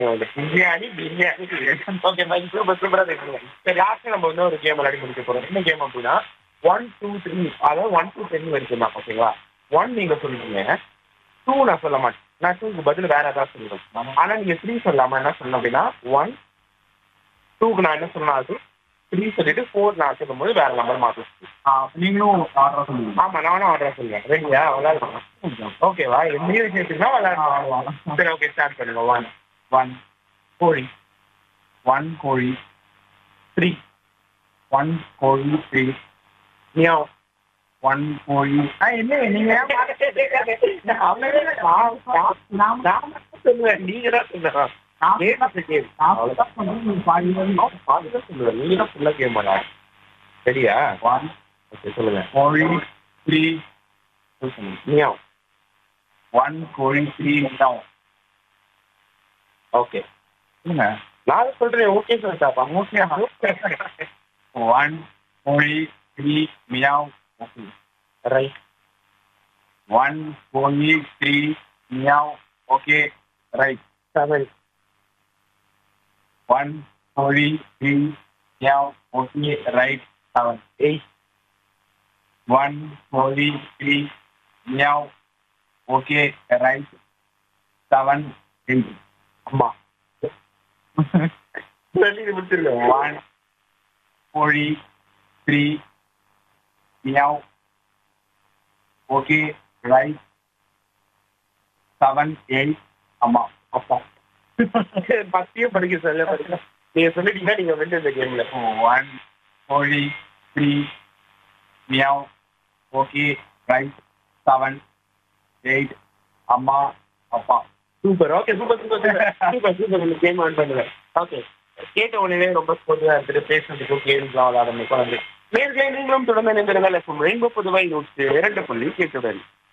Biryani biryani okay bye super சூப்பரா பேசுறீங்க சரி லாஸ்ட் நம்ம வந்து ஒரு கேம் விளையாடி முடிக்க போறோம் என்ன கேம் அப்படின்னா ஒன் டூ த்ரீ அதாவது ஒன் டூ டென் வரைக்கும் தான் ஓகேவா ஒன் நீங்க சொல்லுவீங்க டூ நான் சொல்ல மாட்டேன் நான் டூக்கு பதில் வேற ஏதாவது சொல்லுவேன் ஆனா நீங்க த்ரீ சொல்லாம என்ன சொல்லணும் அப்படின்னா ஒன் டூக்கு நான் என்ன சொன்னா அது த்ரீ சொல்லிட்டு ஃபோர் நான் சொல்லும்போது வேற நம்பர் மாற்றும் நீங்களும் ஆர்டரா சொல்லுங்க ஆமா நானும் ஆர்டர் சொல்லுவேன் ரெடியா விளையாடலாம் ஓகேவா எந்த விஷயத்துக்குனா விளையாடலாம் சரி ஓகே ஸ்டார்ட் பண்ணுங்க ஒன் ஒன் கோழி ஒன் கோழி த்ரீ ஒன் கோழி த்ரீ மியாவ் ஒன் கோழி ஆ என்ன நீங்க ஏன் நான் அவனே நான் நான் நான் மட்டும் சொல்லுவேன் நீங்க தான் சொல்லணும் நான் கேட்டு கேளு. நான் அவ்வளவுதான். தான் சொன்னேன், நீங்க பாதி வழி. நான் பாதிதான் சொல்லுவேன் நீங்க தான் ஃபுல்லா கேம் பண்ணா சரியா ஒன் ஓகே சொல்லுங்க கோழி த்ரீ மியாவ் ஒன் கோழி த்ரீ மியாவ் ஓகே சொல்லுங்க நான் சொல்றேன் ஓகே சொல்லிட்டாப்பா ஓகே ஒன் கோழி three meow okay right one கோழி three meow okay right seven one கோழி three meow okay right seven eight one கோழி three meow okay right seven eight அம்மா சொல்லி முடிச்சிருக்கேன் ஒன் கோழி three meow okay right seven eight அம்மா அப்பா பத்தியும் படிக்க சொல்ல படிக்க நீங்க சொல்லிட்டீங்கன்னா நீங்க வந்து இந்த கேம்ல ஒன் கோழி three meow okay right seven eight அம்மா அப்பா super okay super super super super இந்த கேம் ஆன் பண்ணுங்க ஓகே கேட்ட உடனே ரொம்ப ஸ்போர்ட்டிவா இருந்துட்டு பேசுறதுக்கும் கேம்ஸ்லாம் விளையாடுறதுக்கும் வந்து நேர்களை நீங்களும் தொடர்ந்து நினைந்திருந்தால் ரெயின்போ புதுவை நூற்று இரண்டு புள்ளி கேட்டுடன்